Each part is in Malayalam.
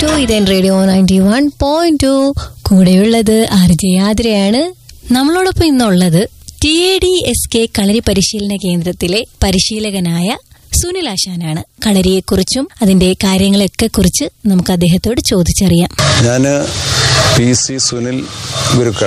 ടു ഇതൻ radio ninety one point two കൂടെയുള്ളത് ആർജയാദ്രയാണ് നമ്മളോടൊപ്പം ഇന്നുള്ളത് T A D S K kalari പരിശീലന കേന്ദ്രത്തിലെ പരിശീലകനായ സുനിൽ ആശാനാണ് കളരിയെക്കുറിച്ചും അതിന്റെ കാര്യങ്ങളെയൊക്കെ കുറിച്ച് നമുക്ക് അദ്ദേഹത്തോട് ചോദിച്ചറിയാം ഞാൻ P C Sunil Gurukkal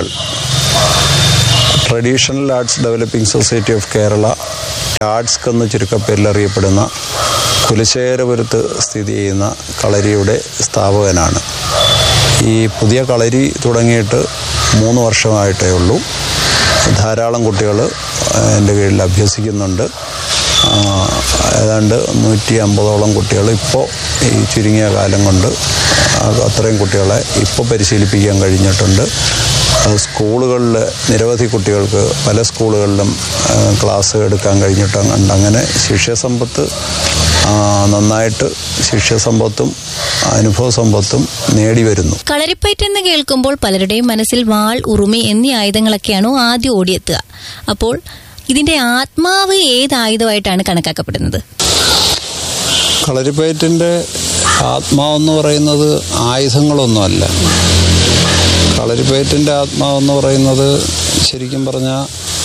traditional arts developing society of Kerala arts എന്ന് ചുരുക്കപ്പേരിൽ അറിയപ്പെടുന്ന കുലശേഖരപുരത്ത് സ്ഥിതി ചെയ്യുന്ന കളരിയുടെ സ്ഥാപകനാണ് ഈ പുതിയ കളരി തുടങ്ങിയിട്ട് മൂന്ന് വർഷമായിട്ടേ ഉള്ളൂ ധാരാളം കുട്ടികൾ എൻ്റെ കീഴിൽ അഭ്യസിക്കുന്നുണ്ട് ആ, ഏതാണ്ട് നൂറ്റി അമ്പതോളം കുട്ടികൾ ഇപ്പോൾ ഈ ചുരുങ്ങിയ കാലം കൊണ്ട് ആ- അത്രയും കുട്ടികളെ ഇപ്പോൾ പരിശീലിപ്പിക്കാൻ കഴിഞ്ഞിട്ടുണ്ട് അത് സ്കൂളുകളിൽ നിരവധി കുട്ടികൾക്ക് പല സ്കൂളുകളിലും ആ, ക്ലാസ് എടുക്കാൻ കഴിഞ്ഞിട്ടുണ്ട് അങ്ങനെ ശിഷ്യസമ്പത്ത് ആ, നന്നായിട്ട് ശിഷ്യസമ്പത്തും അനുഭവ സമ്പത്തും നേടി വരുന്നു കളരിപ്പയറ്റ് എന്ന് കേൾക്കുമ്പോൾ പലരുടെയും മനസ്സിൽ വാൾ ഉറുമി എന്നീ ആയുധങ്ങളൊക്കെയാണോ ആദ്യം ഓടിയെത്തുക അപ്പോൾ ഇതിന്റെ ആത്മാവ് ഏത് ആയുധമായിട്ടാണ് കണക്കാക്കപ്പെടുന്നത് കളരിപ്പയറ്റിൻ്റെ ആത്മാവെന്ന് പറയുന്നത് ആയുധങ്ങളൊന്നുമല്ല കളരിപ്പയറ്റിൻ്റെ ആത്മാവെന്ന് പറയുന്നത് ശരിക്കും പറഞ്ഞാൽ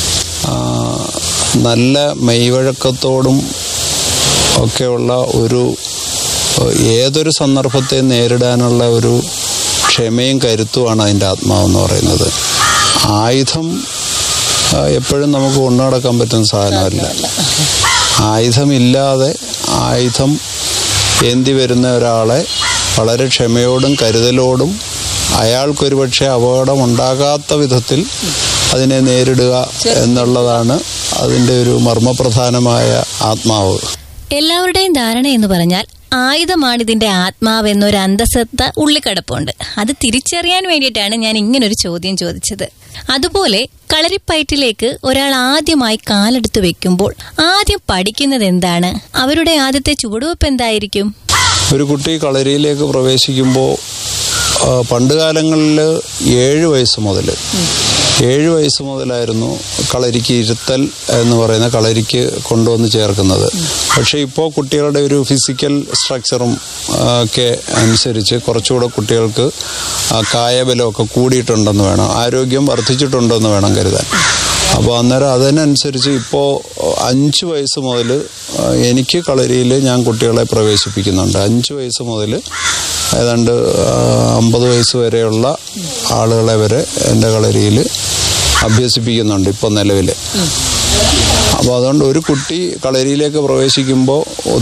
നല്ല മെയ്വഴക്കത്തോടും ഒക്കെയുള്ള ഒരു ഏതൊരു സന്ദർഭത്തെ നേരിടാനുള്ള ഒരു ക്ഷമയും കരുത്തുമാണ് അതിൻ്റെ ആത്മാവെന്ന് പറയുന്നത് ആയുധം ആ, എപ്പോഴും നമുക്ക് കൊണ്ടു നടക്കാൻ പറ്റുന്ന സാധനമല്ല ആയുധമില്ലാതെ ആയുധം ഏന്തി വരുന്ന ഒരാളെ വളരെ ക്ഷമയോടും കരുതലോടും അയാൾക്കൊരുപക്ഷെ അപകടം ഉണ്ടാകാത്ത വിധത്തിൽ അതിനെ നേരിടുക എന്നുള്ളതാണ് അതിൻ്റെ ഒരു മർമ്മപ്രധാനമായ ആത്മാവ് എല്ലാവരുടെയും ധാരണ എന്ന് പറഞ്ഞാൽ ആയുധമാണ് ഇതിന്റെ ആത്മാവ് എന്നൊരു അന്തസത്ത ഉള്ളിക്കിടപ്പുണ്ട് അത് തിരിച്ചറിയാൻ വേണ്ടിയിട്ടാണ് ഞാൻ ഇങ്ങനൊരു ചോദ്യം ചോദിച്ചത് അതുപോലെ കളരിപ്പയറ്റിലേക്ക് ഒരാൾ ആദ്യമായി കാലെടുത്ത് വെക്കുമ്പോൾ ആദ്യം പഠിക്കുന്നത് എന്താണ് അവരുടെ ആദ്യത്തെ ചുവടുവെപ്പ് എന്തായിരിക്കും ഒരു കുട്ടി കളരിയിലേക്ക് പ്രവേശിക്കുമ്പോൾ ആ, പണ്ട് കാലങ്ങളിൽ ഏഴ് വയസ്സ് മുതൽ ഏഴ് വയസ്സ് മുതലായിരുന്നു കളരിക്ക് ഇരുത്തൽ എന്ന് പറയുന്ന കളരിക്ക് കൊണ്ടുവന്ന് ചേർക്കുന്നത് പക്ഷേ ഇപ്പോൾ കുട്ടികളുടെ ഒരു ഫിസിക്കൽ സ്ട്രക്ചറും ആ, ഒക്കെ അനുസരിച്ച് കുറച്ചുകൂടെ കുട്ടികൾക്ക് ആ, കായബലമൊക്കെ കൂടിയിട്ടുണ്ടെന്ന് വേണം ആരോഗ്യം വർദ്ധിച്ചിട്ടുണ്ടെന്ന് വേണം കരുതാൻ അപ്പോൾ അന്നേരം അതിനനുസരിച്ച് ഇപ്പോൾ അഞ്ച് വയസ്സ് മുതൽ എനിക്ക് കളരിയിൽ ഞാൻ കുട്ടികളെ പ്രവേശിപ്പിക്കുന്നുണ്ട് അഞ്ച് വയസ്സ് മുതൽ ഏതാണ്ട് ആ, അമ്പത് വയസ്സ് വരെയുള്ള ആളുകളെ വരെ എൻ്റെ കളരിയിൽ അഭ്യസിപ്പിക്കുന്നുണ്ട് ഇപ്പോൾ നിലവിൽ അപ്പോൾ അതുകൊണ്ട് ഒരു കുട്ടി കളരിയിലേക്ക് പ്രവേശിക്കുമ്പോൾ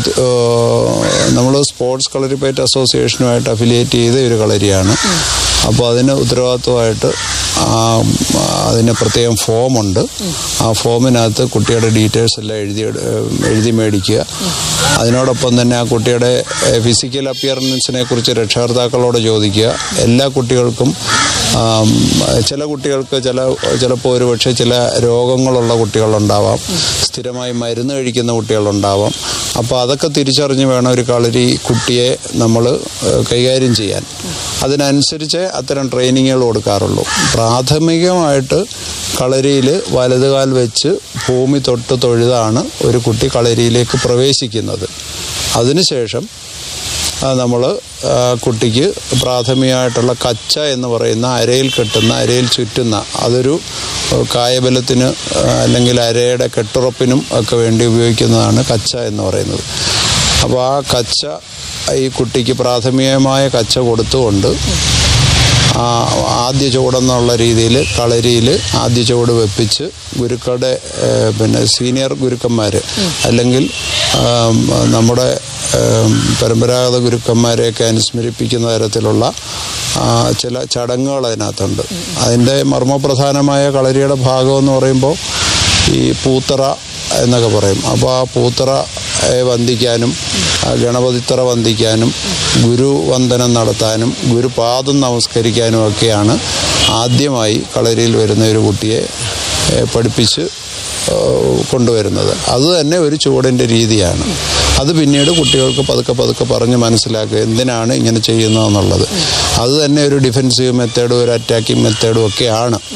നമ്മൾ സ്പോർട്സ് കളരിപ്പയറ്റ് അസോസിയേഷനുമായിട്ട് അഫിലിയേറ്റ് ചെയ്ത ഒരു കളരിയാണ് അപ്പോൾ അതിന് ഉത്തരവാദിത്വമായിട്ട് ആ, അതിന് പ്രത്യേകം ഫോമുണ്ട് ആ ഫോമിനകത്ത് കുട്ടിയുടെ ഡീറ്റെയിൽസ് എല്ലാം എഴുതി എട്- എഴുതി മേടിക്കുക അതിനോടൊപ്പം തന്നെ ആ കുട്ടിയുടെ ഫിസിക്കൽ അപ്പിയറൻസിനെ കുറിച്ച് രക്ഷകർത്താക്കളോട് ചോദിക്കുക എല്ലാ കുട്ടികൾക്കും ആം, ചില കുട്ടികൾക്ക് ചില ചിലപ്പോൾ ഒരു പക്ഷേ ചില രോഗങ്ങളുള്ള കുട്ടികളുണ്ടാവാം സ്ഥിരമായി മരുന്ന് കഴിക്കുന്ന കുട്ടികളുണ്ടാവാം അപ്പോൾ അതൊക്കെ തിരിച്ചറിഞ്ഞ് വേണം ഒരു കളരി കുട്ടിയെ നമ്മൾ കൈകാര്യം ചെയ്യാൻ അതിനനുസരിച്ച് അത്തരം ട്രെയിനിങ്ങുകൾ കൊടുക്കാറുള്ളൂ പ്രാഥമികമായിട്ട് കളരിയിൽ വലതുകാൽ വെച്ച് ഭൂമി തൊട്ട് തൊഴുതാണ് ഒരു കുട്ടി കളരിയിലേക്ക് പ്രവേശിക്കുന്നത് അതിനുശേഷം നമ്മൾ കുട്ടിക്ക് പ്രാഥമികമായിട്ടുള്ള കച്ച എന്ന് പറയുന്ന അരയിൽ കെട്ടുന്ന അരയിൽ ചുറ്റുന്ന അതൊരു ആ, കായബലത്തിന് ആ, അല്ലെങ്കിൽ അരയുടെ കെട്ടുറപ്പിനും ഒക്കെ വേണ്ടി ഉപയോഗിക്കുന്നതാണ് കച്ച എന്ന് പറയുന്നത് അപ്പോൾ ആ കച്ച ഈ കുട്ടിക്ക് പ്രാഥമികമായ കച്ച കൊടുത്തുകൊണ്ട് ആ, ആദ്യ ചുവടെന്നുള്ള രീതിയിൽ കളരിയിൽ ആദ്യ ചുവട് വെപ്പിച്ച് ഗുരുക്കളുടെ ഏഹ്, പിന്നെ സീനിയർ ഗുരുക്കന്മാർ അല്ലെങ്കിൽ ആം, നമ്മുടെ ഏം, പരമ്പരാഗത ഗുരുക്കന്മാരെയൊക്കെ അനുസ്മരിപ്പിക്കുന്ന തരത്തിലുള്ള ആ, ചില ചടങ്ങുകൾ അതിനകത്തുണ്ട് അതിൻ്റെ മർമ്മപ്രധാനമായ കളരിയുടെ ഭാഗം എന്ന് പറയുമ്പോൾ ഈ പൂത്തറ എന്നൊക്കെ പറയും അപ്പോൾ ആ പൂത്തറയെ വന്ദിക്കാനും ആ ഗണപതിത്തറ വന്ദിക്കാനും ഗുരുവന്ദനം നടത്താനും ഗുരുപാദം നമസ്കരിക്കാനും ഒക്കെയാണ് ആദ്യമായി കളരിയിൽ വരുന്ന ഒരു കുട്ടിയെ ഏ, പഠിപ്പിച്ച് ഏ, കൊണ്ടുവരുന്നത് അത് തന്നെ ഒരു ചുവടിൻ്റെ രീതിയാണ് അത് പിന്നീട് കുട്ടികൾക്ക് പതുക്കെ പതുക്കെ പറഞ്ഞ് മനസ്സിലാക്കുക എന്തിനാണ് ഇങ്ങനെ ചെയ്യുന്നതെന്നുള്ളത് അത് തന്നെ ഒരു ഡിഫെൻസീവ് മെത്തേഡും ഒരു അറ്റാക്കിംഗ് മെത്തേഡും ഒക്കെയാണ്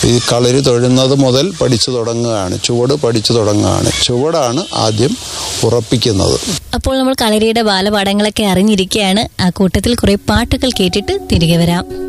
ഈ കളരി തൊഴുന്നത് മുതൽ പഠിച്ചു തുടങ്ങുകയാണ് ചുവട് പഠിച്ചു തുടങ്ങുകയാണ് ചുവടാണ് ആദ്യം ഉറപ്പിക്കുന്നത് അപ്പോൾ നമ്മൾ കളരിയുടെ ബാലപാഠങ്ങളൊക്കെ അറിഞ്ഞിരിക്കുകയാണ് ആ കൂട്ടത്തിൽ കുറെ പാട്ടുകൾ കേട്ടിട്ട് തിരികെ വരാം